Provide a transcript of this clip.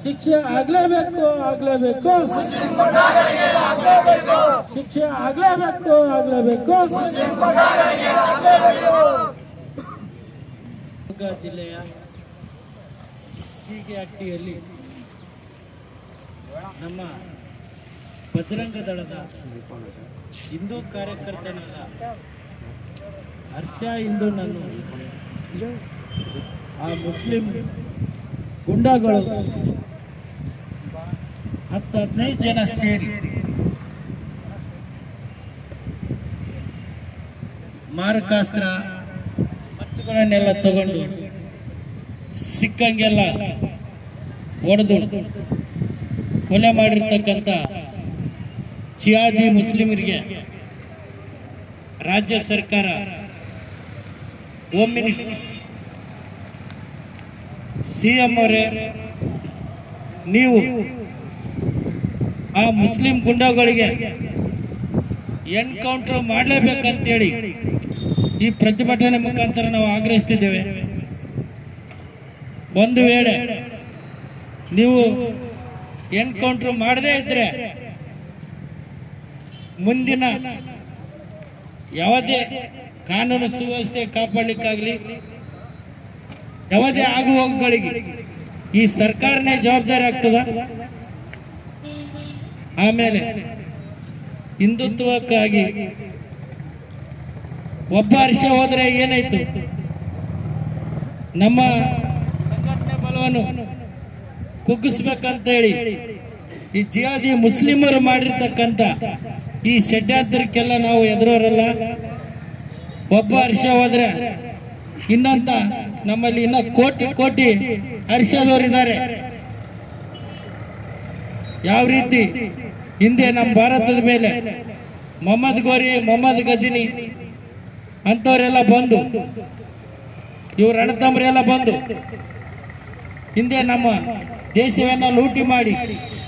ಶಿಕ್ಷೆ ಆಗ್ಲೇಬೇಕು ಆಗ್ಲೇಬೇಕು ಶಿಕ್ಷೆ ಆಗ್ಲೇಬೇಕು ಆಗ್ಲೇಬೇಕು ಶಿವಮೊಗ್ಗ ಜಿಲ್ಲೆಯ ಸೀಗೆಹಟ್ಟಿಯಲ್ಲಿ ನಮ್ಮ ಬಜರಂಗ ದಳದ ಹಿಂದೂ ಕಾರ್ಯಕರ್ತನಾದ ಹರ್ಷ ಹಿಂದೂ ನಾನು ಆ ಮುಸ್ಲಿಂ ಗುಂಡಾಗಳು ಹತ್ತು ಹದಿನೈದು ಜನ ಸೇರಿ ಮಾರಕಾಸ್ತ್ರ ಮಚ್ಚುಗಳನ್ನೆಲ್ಲ ತಗೊಂಡು ಸಿಕ್ಕಂಗೆಲ್ಲ ಹೊಡೆದು ಕೊಲೆ ಮಾಡಿರ್ತಕ್ಕಂಥ ಜಿಯಾದಿ ಮುಸ್ಲಿಮರಿಗೆ ರಾಜ್ಯ ಸರ್ಕಾರ ಹೋಮ್ ಮಿನಿಸ್ಟರ್ ಸಿಎಂ ಅವರೇ ನೀವು ಆ ಮುಸ್ಲಿಂ ಗುಂಡಾಗಳಿಗೆ ಎನ್ಕೌಂಟರ್ ಮಾಡಲೇಬೇಕಂತೇಳಿ ಈ ಪ್ರತಿಭಟನೆ ಮುಖಾಂತರ ನಾವು ಆಗ್ರಹಿಸ್ತಿದ್ದೇವೆ ಒಂದು ವೇಳೆ ನೀವು ಎನ್ಕೌಂಟರ್ ಮಾಡದೇ ಇದ್ರೆ ಮುಂದಿನ ಯಾವುದೇ ಕಾನೂನು ಸುವ್ಯವಸ್ಥೆ ಕಾಪಾಡಲಿಕ್ಕಾಗಲಿ ಯಾವುದೇ ಆಗುಹೋಗುಗಳಿಗೆ ಈ ಸರ್ಕಾರನೇ ಜವಾಬ್ದಾರಿ ಆಗ್ತದ ಆಮೇಲೆ ಹಿಂದುತ್ವಕ್ಕಾಗಿ ಒಬ್ಬ ಹರ್ಷ ಹೋದ್ರೆ ಏನಾಯ್ತು ನಮ್ಮ ಸಂಘಟನೆ ಬಲವನ್ನು ಕುಗ್ಗಿಸ್ಬೇಕಂತ ಹೇಳಿ ಈ ಜಿಯಾದಿ ಮುಸ್ಲಿಮರು ಮಾಡಿರ್ತಕ್ಕಂಥ ಈ ಷಡ್ಯಂತ್ರಕ್ಕೆಲ್ಲ ನಾವು ಎದುರೋರಲ್ಲ ಒಬ್ಬ ಹರ್ಷ ಹೋದ್ರೆ ಇನ್ನಂತ ನಮ್ಮಲ್ಲಿ ಇನ್ನ ಕೋಟಿ ಕೋಟಿ ಹರ್ಷದವರಿದ್ದಾರೆ ಯಾವ ರೀತಿ ಹಿಂದೆ ನಮ್ಮ ಭಾರತದ ಮೇಲೆ ಮೊಹಮ್ಮದ್ ಗೋರಿ ಮೊಹಮ್ಮದ್ ಗಜನಿ ಅಂತವರೆಲ್ಲ ಬಂದು ಇವ್ರ ಅಣ್ಣತಮ್ಮರೆಲ್ಲ ಬಂದು ಹಿಂದೆ ನಮ್ಮ ದೇಶವನ್ನ ಲೂಟಿ ಮಾಡಿ